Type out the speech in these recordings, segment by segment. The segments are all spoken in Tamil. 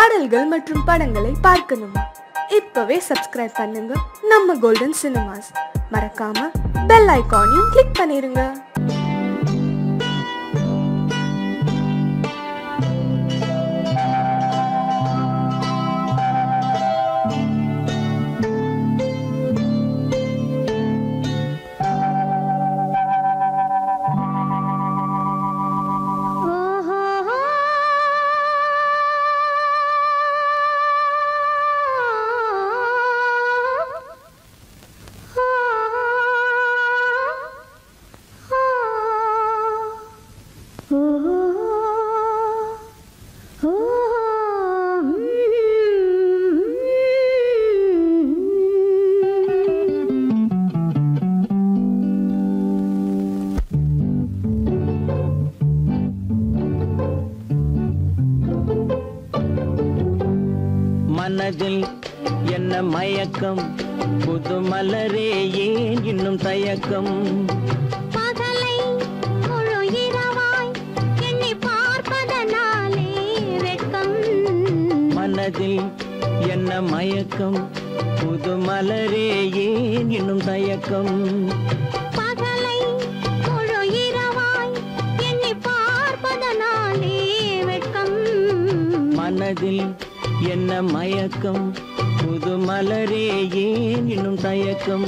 பாடல்கள் மற்றும் படங்களை பார்க்கணுமா இப்பவே சப்ஸ்கிரைப் பண்ணுங்க நம்ம கோல்டன் சினிமாஸ் மறக்காம பெல் ஐகானையும் கிளிக் பண்ணிருங்க மனதில் என்ன மயக்கம் புது மலரே ஏன் இன்னும் தயக்கம் பகலை முழு இரவாய் எண்ணி பார்ப்பதனாலே வெட்கம் மனதில் என்ன மயக்கம் புது மலரே ஏன் இன்னும் தயக்கம் பகலை முழு இரவாய் எண்ணி பார்ப்பதனாலே வெட்கம் மனதில் என்ன மயக்கம் புது மலரே ஏன் இன்னும் தயக்கம்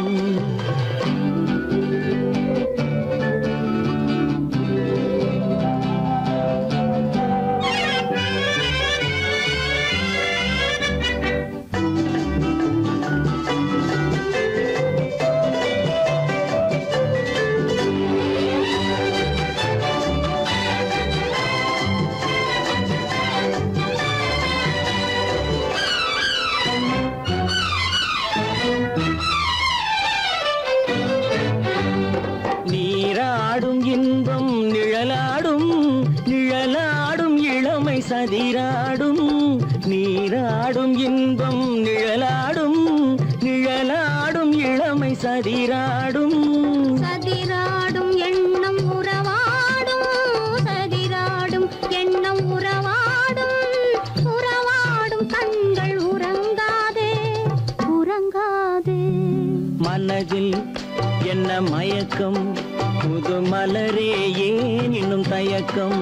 நீராடும் இன்பம் நிழலாடும் நிழலாடும் இளமை சதிராடும் நீராடும் இன்பம் நிழலாடும் நிழலாடும் இளமை சதிராடும் சதிராடும் எண்ணம் உறவாடும் சதிராடும் எண்ணம் உறவாடும் உறவாடும் கண்கள் உறங்காதே உறங்காதே மனதில் என்ன மயக்கம் புது மலரே ஏன் இன்னும் தயக்கம்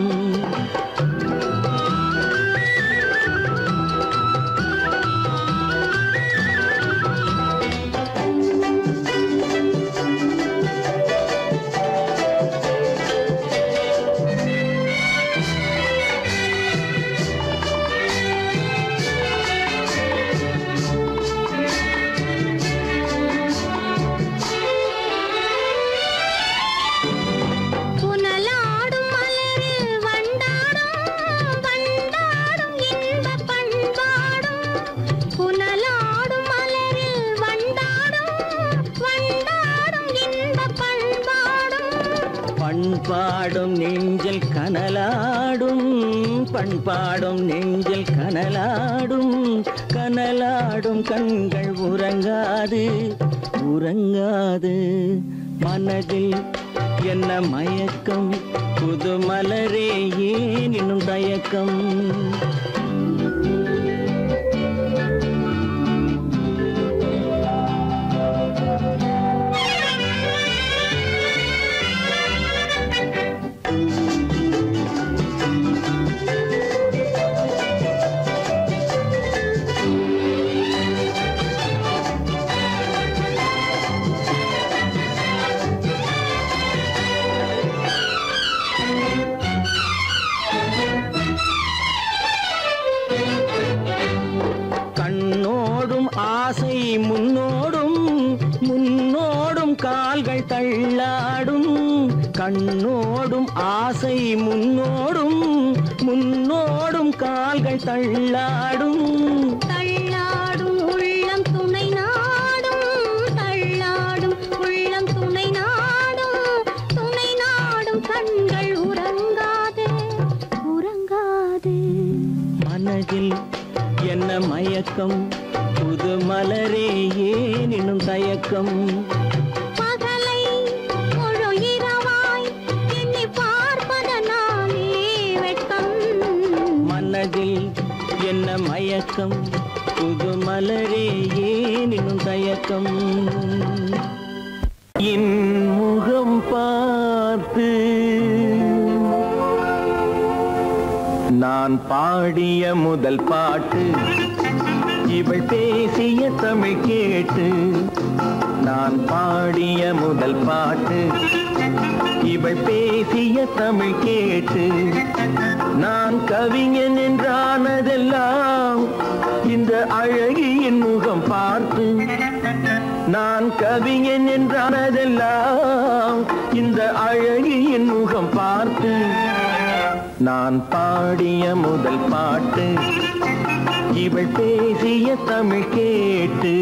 புனலாடும் மலரில் வண்டாடும் வண்டாடும் இன்பப் பண்பாடும் புனலாடும் மலரில் வண்டாடும் வண்டாடும் இன்பப் பண்பாடும் பண்பாடும் நெஞ்சில் கனலாடும் பண்பாடும் நெஞ்சில் கனலாடும் கனலாடும் கண்கள் உறங்காது உறங்காது மனதில் என்ன மயக்கம் புது மலரே ஏன் இன்னும் தயக்கம் கண்ணோடும் ஆசை முன்னோடும் முன்னோடும் கால்கள் தள்ளாடும் கண்ணோடும் ஆசை முன்னோடும் முன்னோடும் கால்கள் தள்ளாடும் தள்ளாடும் உள்ளம் துணை நாடும் தள்ளாடும் உள்ளம் துணை நாடும் துணை நாடும் கண்கள் உறங்காதே உறங்காதே மனதில் என்ன மயக்கம் புது மலரே ஏன் இன்னும் தயக்கம் பகலை முழு இரவாய் எண்ணி பார்ப்பதனாலே வெட்கம் மனதில் என்ன மயக்கம் புது மலரே ஏனினும் தயக்கம் என் முகம் பார்த்து நான் பாடிய முதல் பாட்டு இவள் பேசிய தமிழ் கேட்டு நான் பாடிய முதல் பாட்டு இவள் பேசிய தமிழ் கேட்டு நான் கவிஞன் என்றானதெல்லாம் இந்த அழகியின் முகம் பார்த்து நான் கவிஞன் என்றானதெல்லாம் இந்த அழகியின் முகம் பார்த்து நான் பாடிய முதல் பாட்டு இவள் பேசிய தமிழ் கேட்டு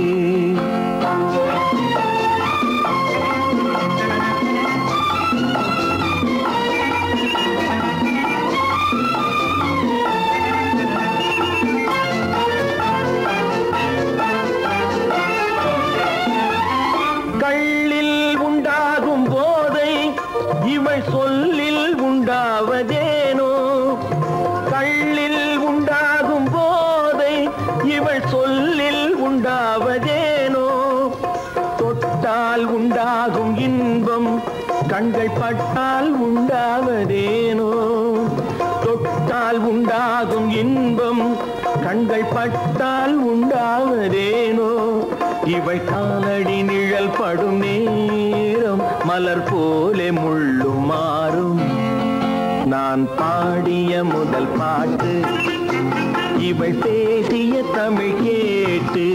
கள்ளில் உண்டாகும் போதை இவள் சொல்லில் உண்டாவதேனோ கள்ளில் உண்டாகும் போதை இவள் சொல்லில் உண்டாவதேனோ தொட்டால் உண்டாகும் இன்பம் கண்கள் பட்டால் உண்டாவதேனோ தொட்டால் உண்டாகும் இன்பம் கண்கள் பட்டால் உண்டாவதேனோ இவள் காலடி நிழல் படும் நேரம் மலர் போலே முள்ளும் மாறும் நான் பாடிய முதல் பாட்டு இவள் பேசிய தமிழ் கேட்டு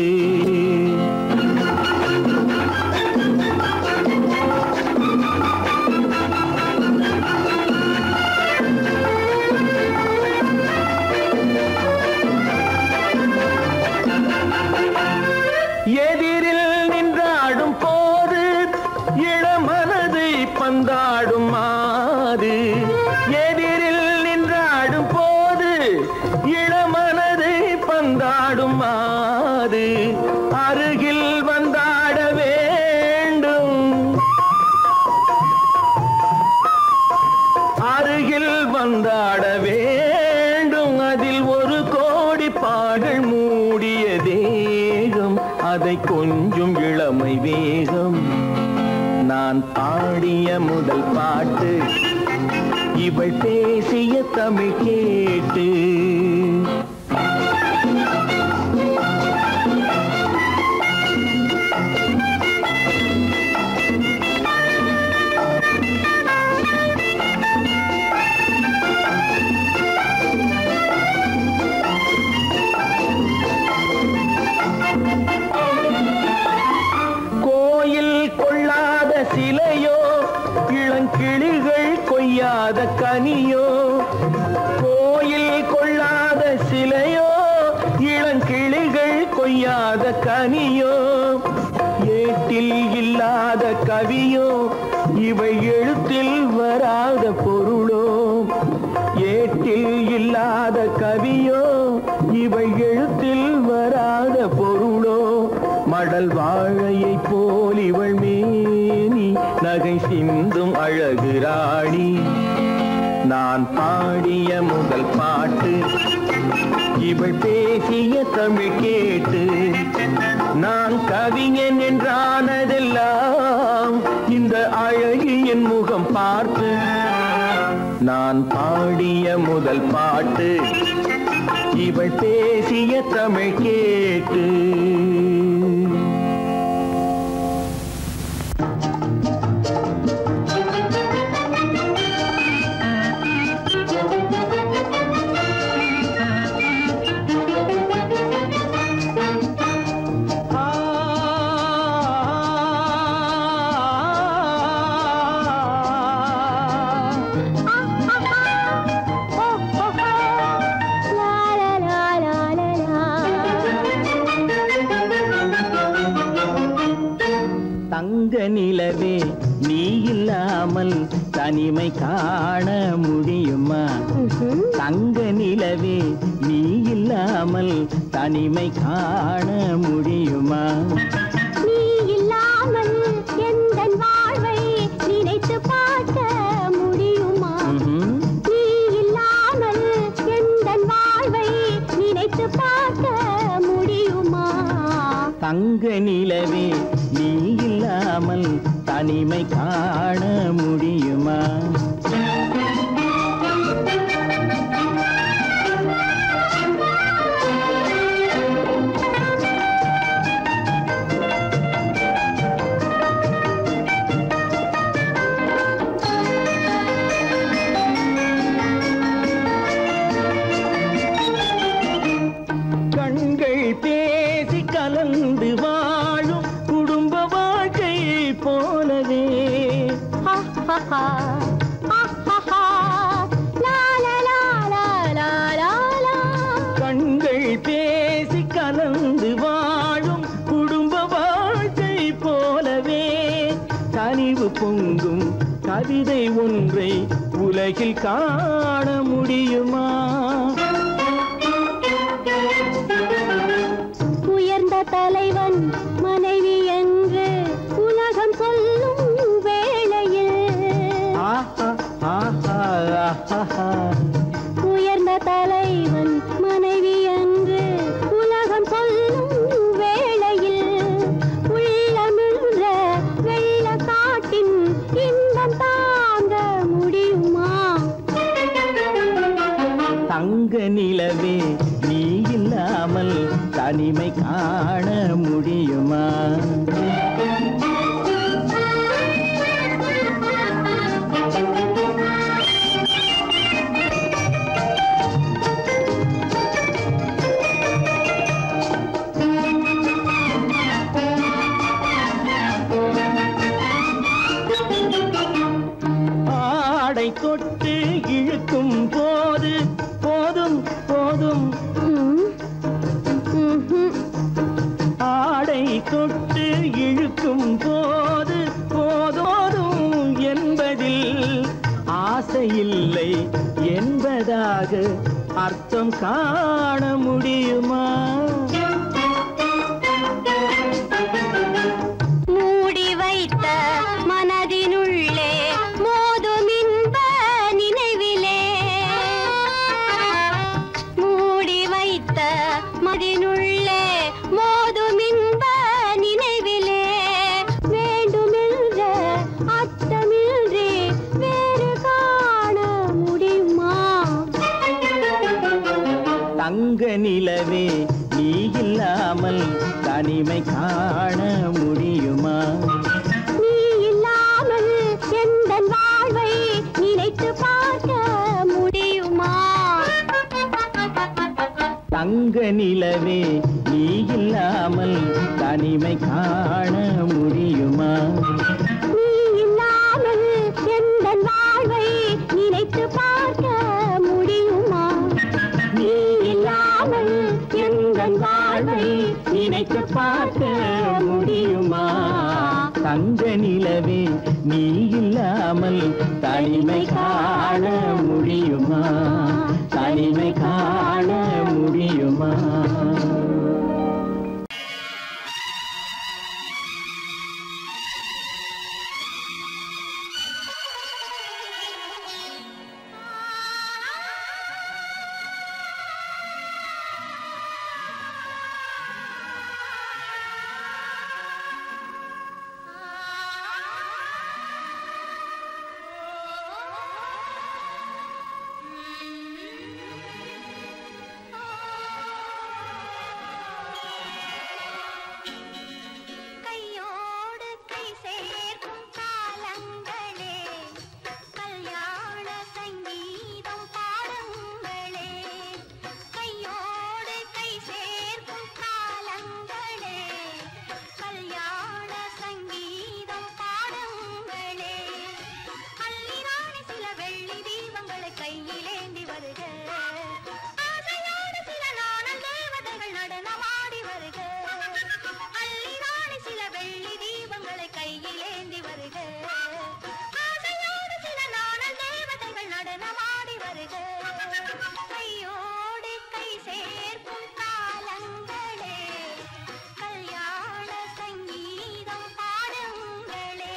எதிரில் நின்றாடும் போது இளமனதை பந்தாடும் மாது எதிரில் நின்றாடும் போது இளமனதை பந்தாடும் மாது அருகில் வந்தாட வேண்டும் அருகில் வந்தாட வேண்டும் அதில் ஒரு கோடி பாடல் மூடிய தேகம் அதை கொஞ்சம் இளமை வேகம் நான் பாடிய முதல் பாட்டு இவள் பேசிய தமிழ் கேட்டு கோயில் கொள்ளாத சிலையோ இளங்கிளிகள் கொய்யாத கனியோ கோயில் கொள்ளாத சிலையோ இளங்கிளிகள் கொய்யாத கனியோ ஏட்டில் இல்லாத கவியோ இவை எழுத்தில் வராத பொருளோ ஏட்டில் இல்லாத கவியோ இவை எழுத்தில் வராத பொருளோ மடல் வாழையை போல் இவள் மேனி நகை சிந்தும் அழகு ராணி நான் பாடிய முதல் பாட்டு இவள் பேசிய தமிழ் கேட்டு நான் கவிஞன் என்றானதெல்லாம் இந்த அழகியின் முகம் பார்த்து நான் பாடிய முதல் பாட்டு இவள் பேசிய தமிழ் கேட்டு தங்க நிலவே நீ இல்லாமல் தனிமை காண முடியுமா தங்க நிலவே நீ இல்லாமல் தனிமை காண முடியுமா நீ இல்லாமல் எந்தன் வாழ்வை நினைத்து பார்க்க முடியுமா ம்ஹும். நீ இல்லாமல் எந்தன் வாழ்வை நினைத்து தங்க நிலவே நீ இல்லாமல் தனிமை காண முடியுமா கண்கள் பேசி கலந்து வாழும் குடும்ப வாழ்க்கை போலவே ஆஹாஹா, ஆஹாஹா, லா, லா, லா, லா, லா, லா, லா. கண்கள் பேசி கலந்து வாழும் குடும்ப வாழ்க்கை போலவே கனிவு பொங்கும் கவிதை ஒன்றை உலகில் காண முடியுமா உயர்ந்த தலைவன் மனைவி என்று உலகம் சொல்லும் வேளையில் ஆஹா ஆஹா ஆஹா உயர்ந்த தலைவன் மனைவி என்று உலகம் சொல்லும் வேளையில் உள்ளமிழ்ற வெள்ள காட்டின் இன்பம் தாங்க முடியுமா தங்க நிலவே நீ இல்லாமல் தனிமை காண முடியுமா ஆடை தொட்டு இழுக்கும் போது போதும் போதும் ம், ம்ஹும். ஆடை தொட்டு இழுக்கும் போது போதோதும் என்பதில் ஆசையில்லை என்பதாக அர்த்தம் காண முடியுமா மூடி வைத்த மனதினுள்ளே மோதும் இன்ப நினைவிலே மூடி வைத்த மதினுள்ளே மோதும் இன்ப நினைவிலே வேண்டுமென்ற அச்சமின்றி வேறு காண முடியுமா தங்க நிலவே நீ இல்லாமல் தனிமை காண முடியுமா நீ இல்லாமல் எந்தன் வாழ்வை நினைத்து பார்க்க முடியுமா தங்க நிலவே நீ இல்லாமல் தனிமை காண முடியுமா நீ இல்லாமல் எந்தன் வாழ்வை நினைத்து பார்க்க முடியுமா நீ இல்லாமல் எங்கள் வாழ்வை நினைத்து பார்க்க முடியுமா தங்க நிலவே நீ இல்லாமல் தனிமை காண முடியுமா தனிமை காண முடியுமா கையோடு கை சேர்க்கும் காலங்களே கல்யாண சங்கீதம் பாடுங்களே கையோடு கை சேர்க்கும் காலங்களே கல்யாண சங்கீதம் பாடுங்களே அள்ளிராணி சில வெள்ளி தீபங்களை கையிலேந்தி வருக ஆசையோடு சில நாணல் தேவதைகள் நடனமாடி வருக அள்ளிராணி சில வெள்ளி தீபங்களை கையிலேந்தி வருக ஆசையோடு சில நாணல் தேவதைகள் நடனமாடி வருக கையோடு கை சேர்க்கும் காலங்களே கல்யாண சங்கீதம் பாடுங்களே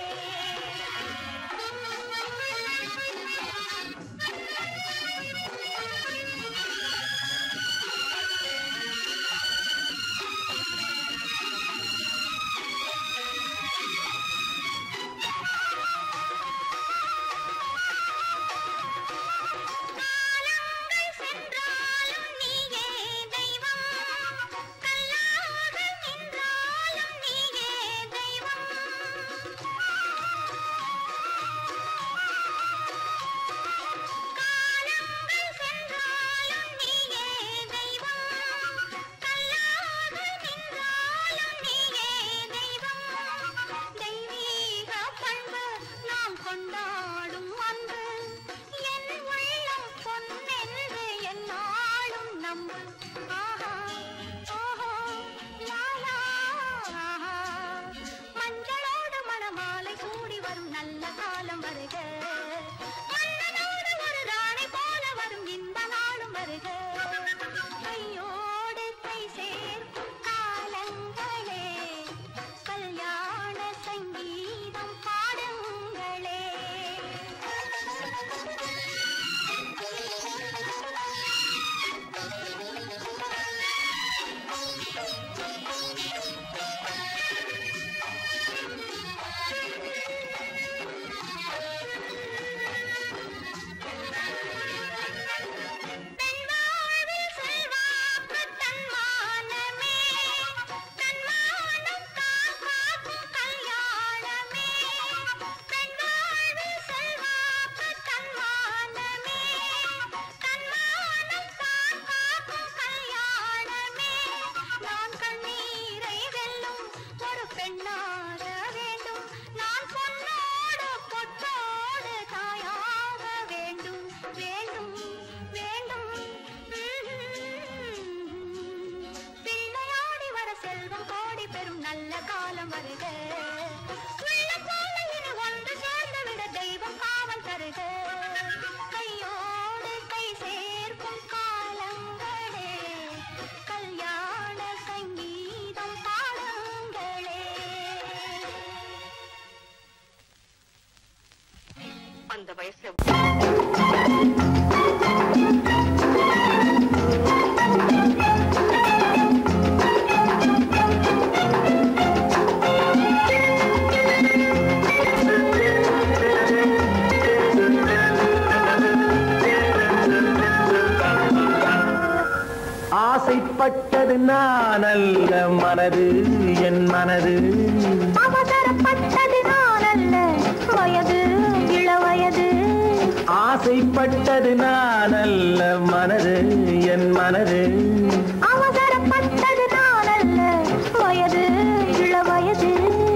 ஆசைப்பட்டது நான் அல்ல மனது என் மனது அவசரப்பட்டது நான் அல்ல வயது இள வயது ஆசைப்பட்டது நான் அல்ல மனது என் மனது அவசரப்பட்டது நான் அல்ல வயது இள வயது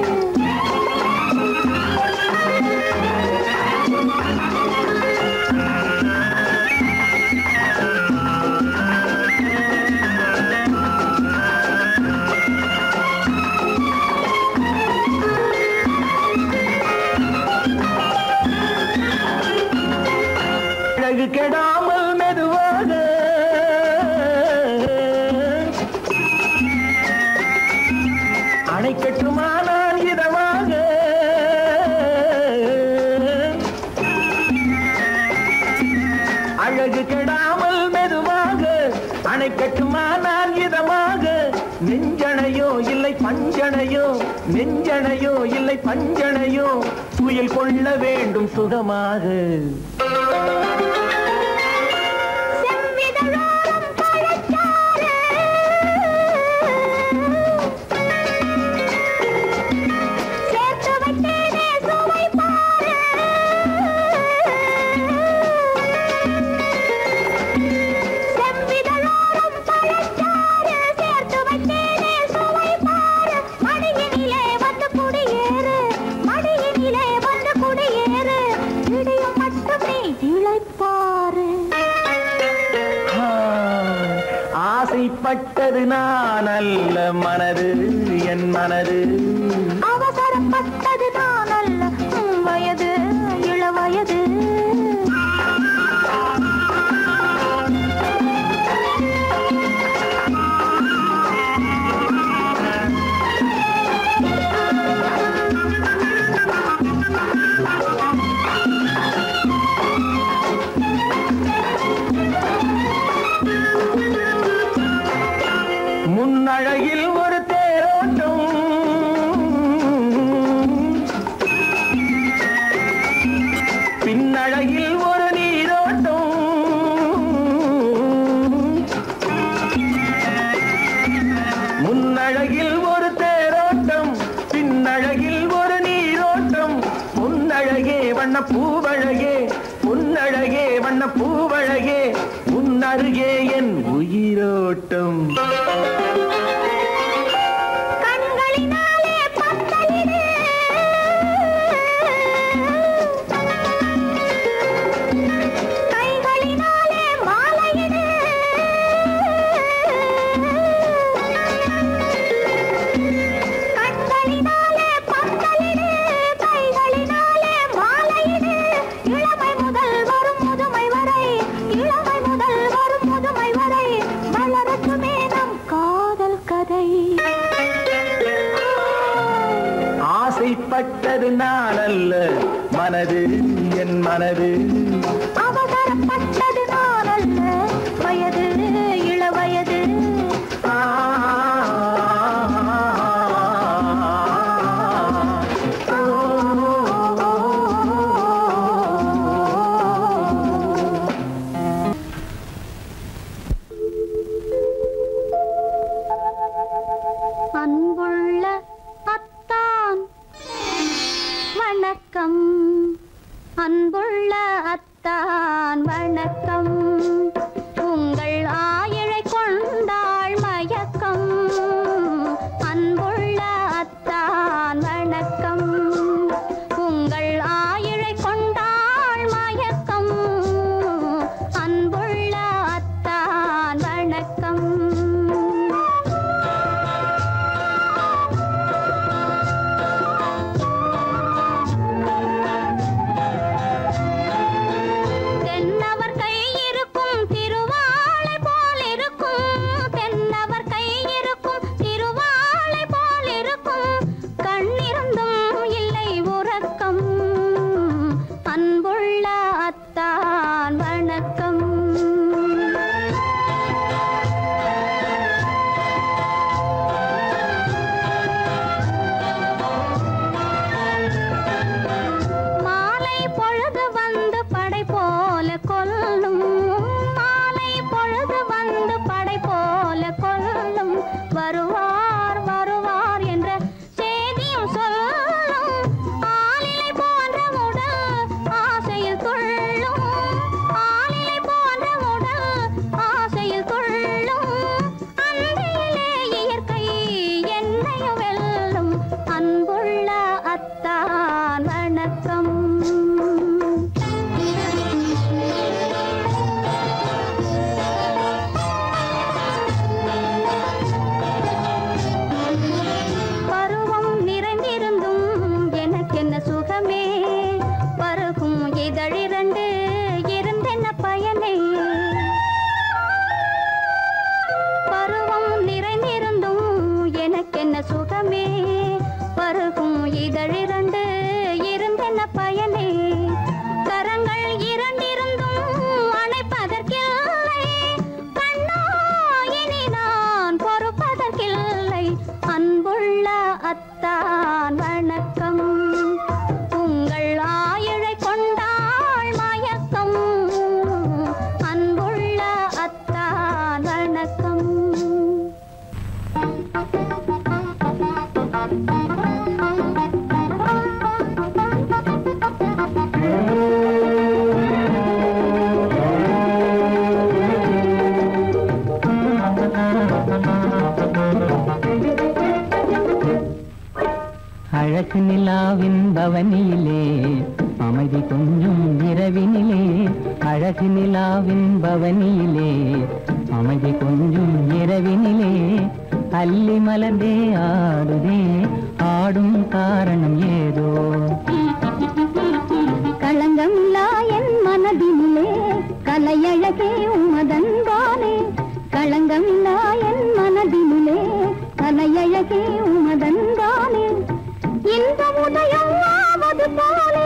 அழகு கெடாமல் மெதுவாக அணை கட்டுமானால் இதமாக அழகு கெடாமல் மெதுவாக அணை கட்டுமானால் இதமாக நெஞ்சணையோ இல்லை பஞ்சணையோ நெஞ்சணையோ இல்லை பஞ்சணையோ துயில் கொள்ள வேண்டும் சுகமாக செவ்விதழோரம் பழச்சாறு சேர்த்து வைத்தேனே சுவை பாரு செவ்விதழோரம் பழச்சாறு சேர்த்து வைத்தேனே சுவை பாரு மடியினிலே வந்து குடியேறு மடியினிலே வந்து குடியேறு இடியும் மட்டும் நீ இழைப்பாரு ஆ, ஆசைப்பட்டது நான் அல்ல மனது என் மனது அவசரப்பட்டது நான் அல்ல உம் வயது இள வயது முன்னழகில் ஒரு தேரோட்டம் பின்னழகில் ஒரு நீரோட்டம் முன்னழகில் ஒரு தேரோட்டம் பின்னழகில் ஒரு நீரோட்டம் பொன்னழகே வண்ண பூவழகே பொன்னழகே வண்ண பூவழகே உன்னருகே என் உயிரோட்டம் கண்களினாலே பத்தலிடு கைகளினாலே மாலையிடு கண்களினாலே பத்தலிடு கைகளினாலே மாலையிடு இளமை முதல் வரும் முதுமை வரை இளமை முதல் வரும் முதுமை வரை வளரட்டுமே நம் காதல் கதை ஆசைப்பட்டது நான் அல்ல மனது என் மனது அவசரப்பட்டது நான் அல்ல வயது இள வயது ஆ, அன்புள்ள அத்தான் வணக்கம் அன்புள்ள அத்தான் வணக்கம் வருவார் வருவார் என்ற செய்தியும் சொல்லும் ஆளிலை போன்ற உடல் ஆசையில் துள்ளும் ஆளிலை போன்ற உடல் ஆசையில் துள்ளும் அன்பிலே இயற்கை என்னையும் வெல்லும் அன்புள்ள அத்தான் வணக்கம் பருவம் நிறைந்திருந்தும் எனக்கென்ன சுகமே பருகும் இதழிரண்டு இருந்தென்ன பயனே பருவம் நிறைந்திருந்தும் எனக்கென்ன சுகமே பருகும் இதழிரண்டு இருந்தென்ன பயனே கரங்கள் இரண்டிருந்தும் அணைப்பதற்கில்லை கண்ணா இனி நான் பொறுப்பதற்கில்லை அன்புள்ள அத்தான் வணக்கம் உங்கள் ஆயுளை கொண்டாள் மயக்கம் அன்புள்ள அத்தான் வணக்கம் அழகு நிலாவின் பவனியிலே அமைதி கொஞ்சம் இரவினிலே அழகு நிலாவின் பவனியிலே அமைதி கொஞ்சம் இரவினிலே அல்லி மலர்ந்தே ஆடுதே ஆடும் காரணம் ஏதோ களங்கமில்லா என் மனதினிலே கலையழகே உமதன்பானே களங்கமில்லா என் மனதினிலே கலையழகே உமதன்பானே இந்த உதயம் ஆவது போலே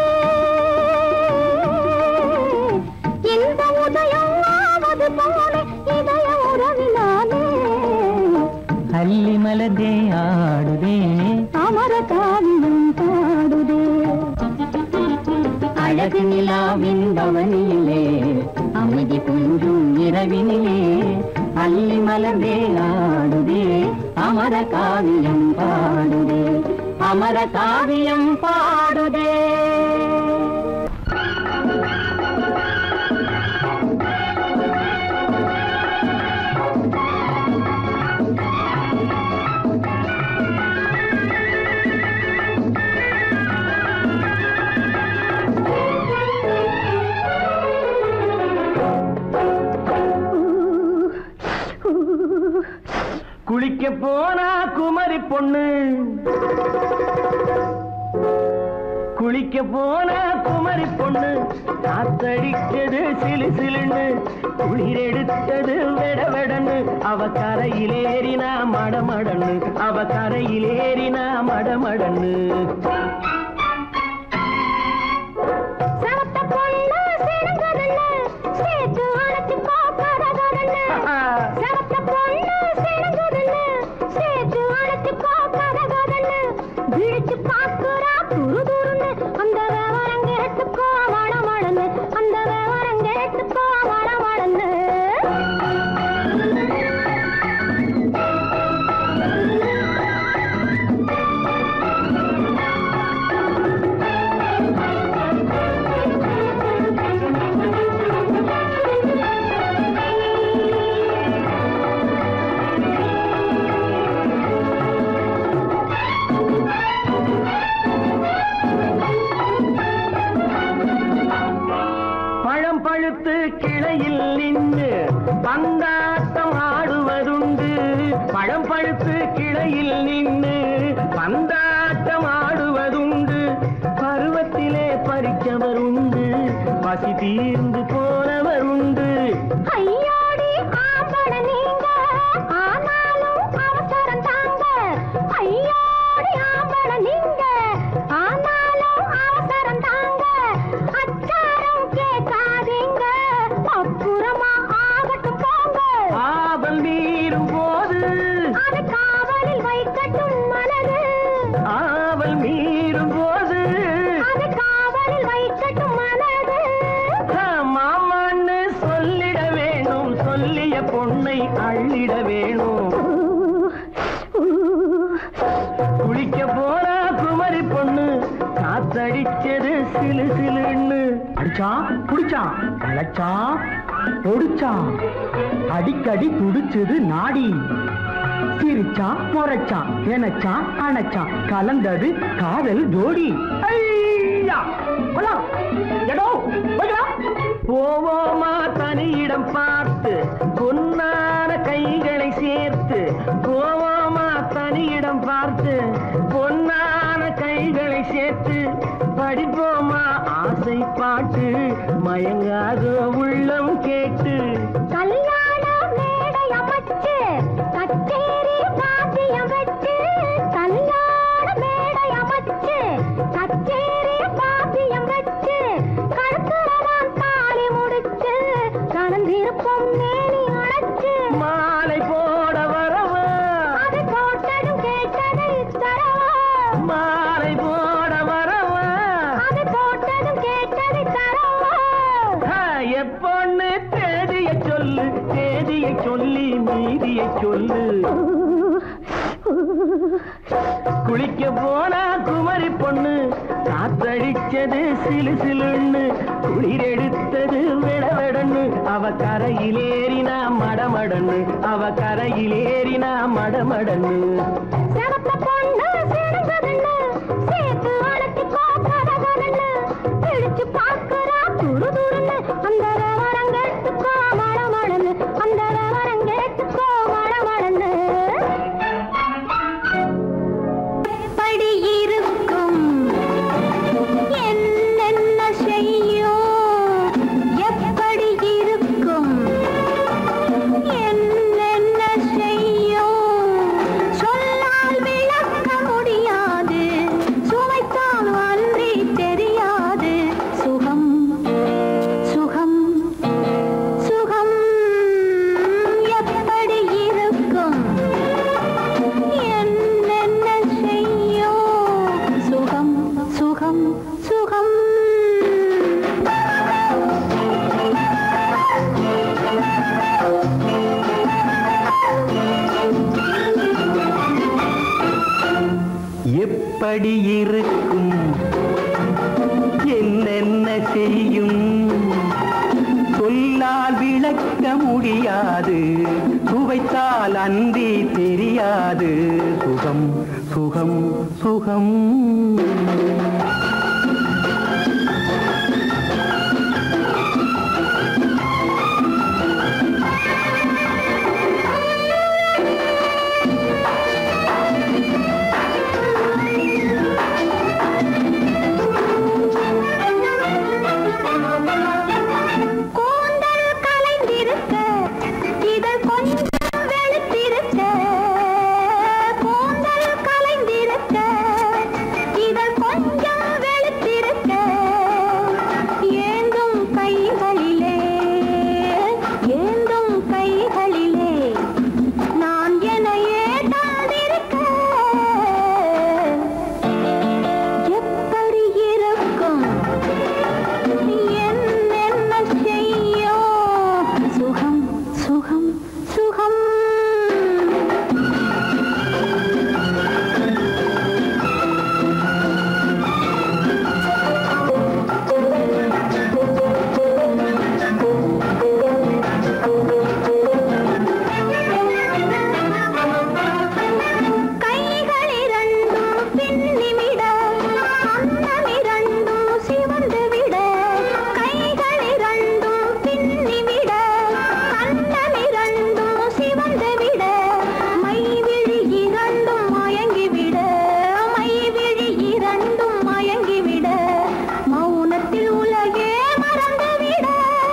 இந்த உதயம் ஆவது போலே இதய உறவினாலே அல்லி மலர்ந்தே ஆடுதே அமர காவியம் பாடுதே அழகு நிலாவின் பவனியிலே அமைதி கொஞ்சம் இரவினிலே அல்லி மலர்ந்தே ஆடுதே அமர காவியம் பாடுதே அமர காவியம் பாடுதே குளிக்க போனா குமரி பொண்ணு குளிக்க போனா குமரி பொண்ணு காத்தடிச்சது சிலு சிலுன்னு குளிர் எடுத்தது வெட வெடன்னு அவ கரையிலேறினா மடமடன்னு அவ கரையிலேறினா மடமடன்னு சரத்த பொண்ணு சிறங்கதல்ல சேர்த்து அழைச்சு பார்க்கறதல்ல சரத்த பொண்ணு சிறங்கதல்ல சேர்த்து அழைச்சு பார்க்கறதல்ல விழிச்சு பார்க்கறா துரு துருன்னு அந்த விவரம் கேட்டுக்கோ மடமடன்னு அந்த விவரம் கேட்டுக்கோ மடமடன்னு பழம் பழுத்து கிளையில் நின்று பந்தாட்டம் ஆடுவதுண்டு பழம் பழுத்து கிளையில் நின்று பந்தாட்டம் ஆடுவதுண்டு பருவத்திலே பறிச்சவர் உண்டு பசி தீர்ந்து போனவர் உண்டு ஐயோடி ஆம்பட நீங்க ஆனாலும் அவசரம் தாங்க ஐயோடி ஆம்பட நீங்க ஆனாலும் அவசரம் தாங்க அச்சாரம் கேட்காதீங்க அப்புறமா ஆகட்டும் போங்க ஆபல் மீறும் போது அது காவலில் வைக்கட்டும் மனது ஆவல் மீறும் போது அது காவலில் வைக்கட்டும் மனது ஆ, மாமா அடிச்சான் புடிச்சான் அழைச்சான் பொடிச்சான் அடிக்கடி துடிச்சது நாடி சிரிச்சான் முறைச்சான் எனச்சான் அணைச்சான் கலந்தது காதல் ஜோடி ஐயா! கொல்லாம். எடோ, போய்க்கலாம். போவோமா தனியிடம் பார்த்து பொன்னான கைகளை சேர்த்து போவோமா தனியிடம் பார்த்து பொன்னான கைகளை சேர்த்து படிப்போமா ஆசை பாட்டு மயங்காத உள்ளம் கேட்டு கல்யாண மேடை அமைச்சு கச்சேரி வாத்தியம் வச்சு கல்யாண மேடை அமைச்சு கச்சேரி வாத்தியம் வச்சு கழுத்துறவான் தாலி முடிச்சு கலந்திருப்போம் மேனி அழைச்சு மாலை போட வரவா அது போட்டதும் கேட்டதை தரவா மாலை போட வரவா அது போட்டதும் கேட்டதை தரவா ஆ, எப்பொண்ணு தேதிய சொல்லு தேதிய சொல்லி மீதிய சொல்லு குளிக்க போனா குமரி பொண்ணு காத்தடிச்சது சிலு சிலுன்னு குளிர் எடுத்தது விடவெடன்னு அவ கரையிலேறினா மடமடன்னு அவ கரையிலேறினா மடமடன்னு சிவத்த பொண்ணு சிறந்ததுன்னு சேர்த்து அழைச்சிக்கோ கதகதன்னு பிடிச்சு பார்க்கறா துரு துருன்னு அந்த விவரம் கேட்டுக்கோ மடமடன்னு அந்த விவரம் கேட்டுக்கோ மடமடன்னு எப்படி இருக்கும் என்னென்ன செய்யும் எப்படி இருக்கும் என்னென்ன செய்யும் சொல்லால் விளக்க முடியாது சுவைத்தால் அன்றி தெரியாது சுகம் சுகம் சுகம் எப்படி இருக்கும் என்னென்ன செய்யும் சுகம் சுகம் சுகம் எப்படி இருக்கும் என்னென்ன செய்யும் சொல்லால் விளக்க முடியாது சுவைத்தால் அன்றி தெரியாது சுகம் சுகம் சுகம் கூந்தல் கலைந்திருக்க இதழ் கொஞ்சம் வெளுத்திருக்க கூந்தல் கலைந்திருக்க இதழ் கொஞ்சம் வெளுத்திருக்க ஏந்தும் கைகளிலே ஏந்தும் கைகளிலே நான் என்னையே தாழ்ந்திருக்க எப்படி இருக்கும் என்னென்ன செய்யும் சுகம் சுகம் சுகம் கைகள் இரண்டும் பின்னிவிட அன்னம் இரண்டும் சிவந்து விட கைகள் இரண்டும் பின்னிவிட அன்னம் இரண்டும் சிவந்து விட மைவிழி இரண்டும் மயங்கிவிட மைவிழி இரண்டும் மயங்கிவிட மௌனத்தில் உலகே மறந்துவிட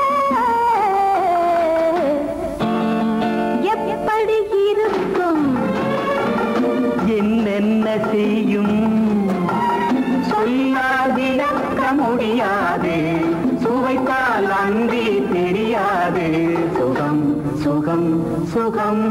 எப்படி இருக்கும் என்னென்ன செய்யும் சொல்லால் விளக்க முடியாது சுவைத்தால் அன்றி தெரியாது சுகம் சுகம் சுகம்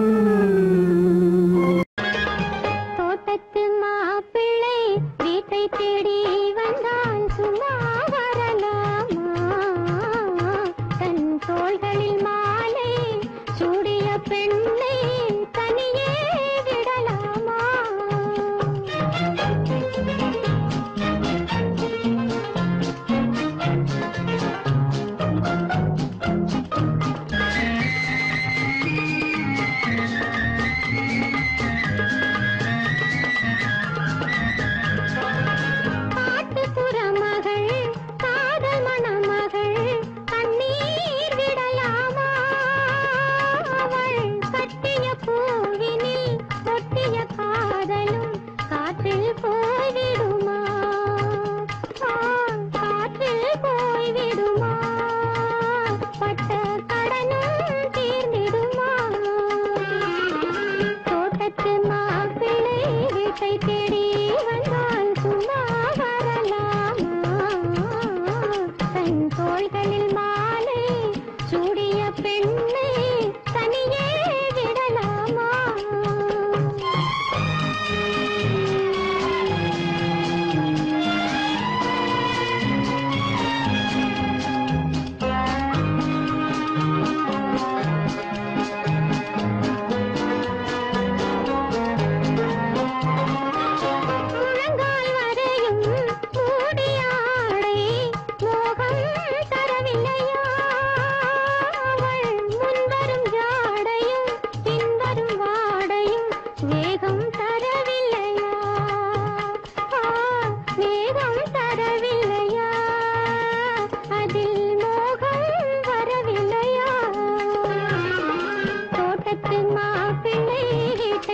தோட்டத்து மாப்பிள்ளை வீட்டை தேடி வந்தான் சும்மா வரலாமா தன் தோள்களில் மாலை சூடிய பெண்ணை தனியே விடலாமா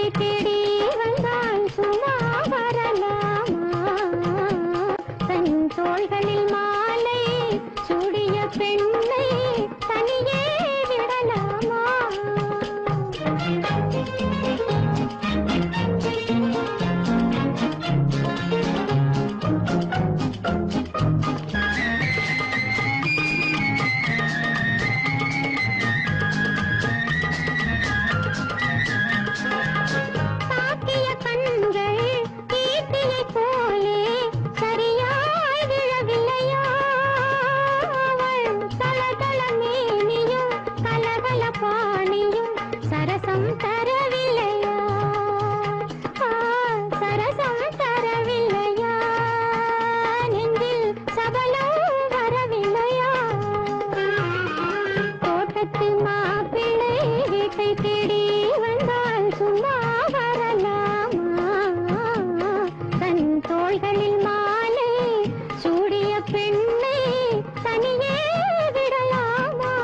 வீட்டை தேடி வந்தால் சும்மா வரலாமா தன் தோள்களில் மாலை சூடிய பெண்ணை தனியே விடலாமா தாக்கிய கண்கள் ஈட்டியைப் போலே சரியாய் விழவில்லையா அவள் தளதள மேனியும் கலகல பாணியும் சரசம் தரவில்லையா ஆ, சரசம் தரவில்லையா நெஞ்சில் சபலம் வரவில்லையா தோட்டத்து மாப்பிள்ளை வீட்டை தேடி வந்தால் சும்மா வரலாமா தன் தோள்களில் மாலை சூடிய பெண்ணை தனியே விடலாமா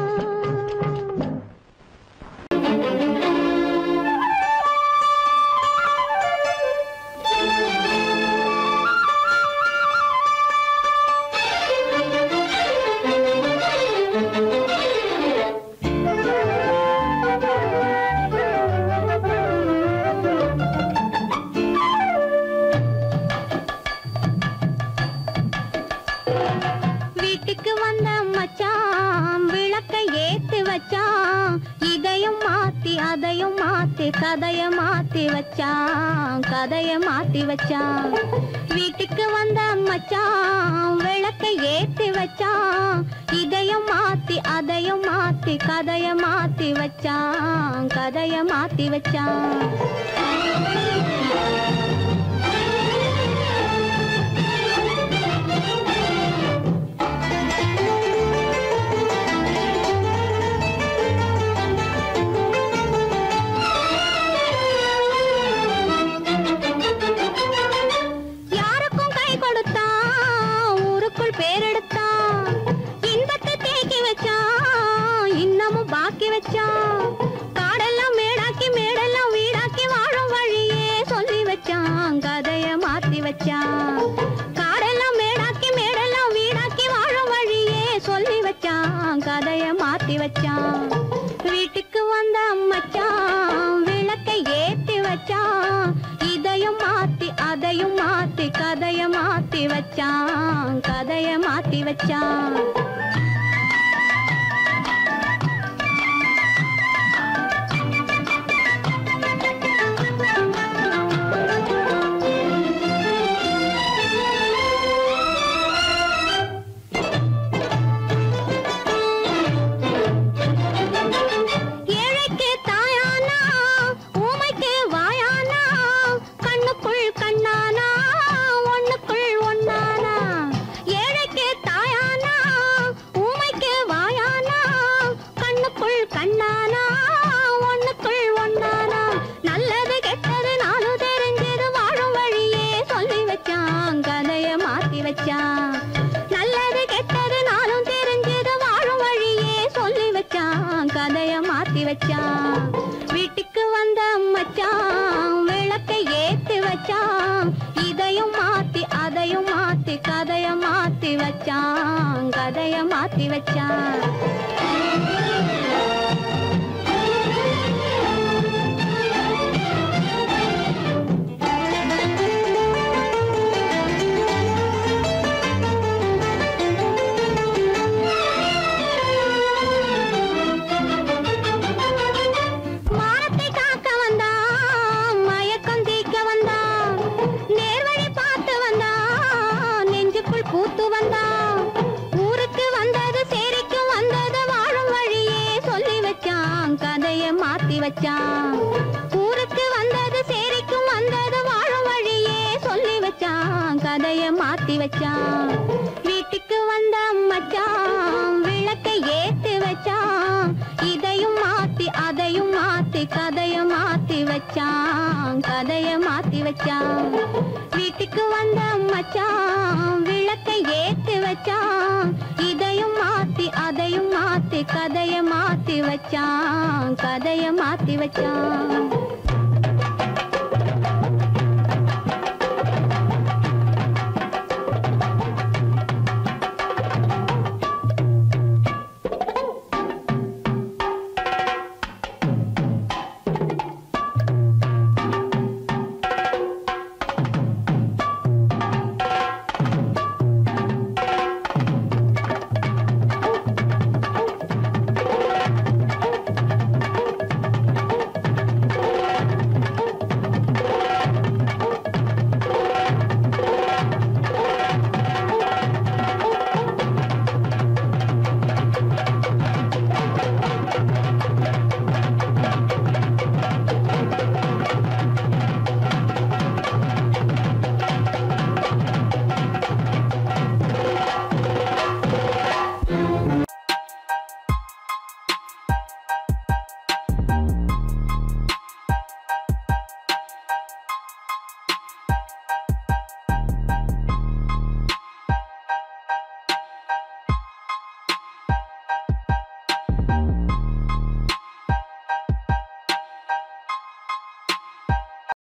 வீட்டுக்கு வந்த மச்சான் விளக்க ஏத்தி வச்சான் இதையும் மாத்தி அதையும் மாத்தி கதைய மாத்தி வச்சான் கதைய மாத்தி வச்சான் வீட்டுக்கு வந்த மச்சான் விளக்க ஏத்தி வச்சான் இதையும் மாத்தி அதையும் மாத்தி கதைய மாத்தி வச்சான் கதைய மாத்தி வச்சான் யாருக்கும் கை கொடுத்தான் ஊருக்குள் பேரெடுத்தான் இன்பத்தை தேக்கி வச்சான் இன்னமும் பாக்கி வச்சான் காடெல்லாம் மேடாக்கி மேடெல்லாம் வீடாக்கி வாழும் வழியே சொல்லி வச்சான் கதைய மாத்தி வச்சான் காடெல்லாம் மேடாக்கி மேடெல்லாம் வீடாக்கி வாழும் வழியே சொல்லி வச்சான் கதைய மாத்தி வச்சான் வீட்டுக்கு வந்த மச்சான் விளக்கை ஏத்தி வச்சான் இதையும் மாத்தி அதையும் மாத்தி கதைய மாத்தி வச்சான் கதைய மாத்தி வச்சான் ஏழைக்கு தாயானா ஊமைக்கு வாயானா கண்ணுக்குள் கண்ணானா ஒண்ணுக்குள் ஒண்ணானா ஏழைக்கு தாயானா ஊமைக்கு வாயானா கண்ணுக்குள் கண்ணானா ஒண்ணுக்குள் ஒண்ணானா நல்லது கெட்டது நானும் தெரிஞ்சது வாழும் வழியே சொல்லி வச்சான் கதைய மாத்தி வச்சான் நல்லது கெட்டது நானும் தெரிஞ்சது வாழும் வழியே சொல்லி வச்சான் கதைய மாத்தி வச்சான் வீட்டுக்கு வந்த மச்சான் விளக்கை ஏத்தி வச்சான் இதையும் மாத்தி அதையும் மாத்தி கதைய மாத்தி வச்சான் கதைய மாத்தி வச்சான் மானத்தை காக்க வந்தான் மயக்கம் தீக்க வந்தான் நேர்வழி பார்த்து வந்தான் நெஞ்சுக்குள் பூத்து வந்தான் ஊருக்கு வந்தது சேரிக்கு வந்தது வாழும் வழியே சொல்லி வச்சான் கதைய மாத்தி வச்சான் ஊருக்கு வந்தது சேரிக்கும் வந்தது வாழும் வழியே சொல்லி வச்சான் கதைய மாத்தி வச்சான் வீட்டுக்கு வந்த மச்சான் விளக்கை ஏத்தி வச்சான் இதையும் மாத்தி அதையும் மாத்தி கதைய மாத்தி வச்சான் கதைய மாத்தி வச்சான் வீட்டுக்கு வந்த மச்சான் விளக்கை ஏத்தி வச்சான் இதையும் மாத்தி அதையும் மாத்தி கதைய மாத்தி வச்சான் கதைய மாத்தி வச்சான்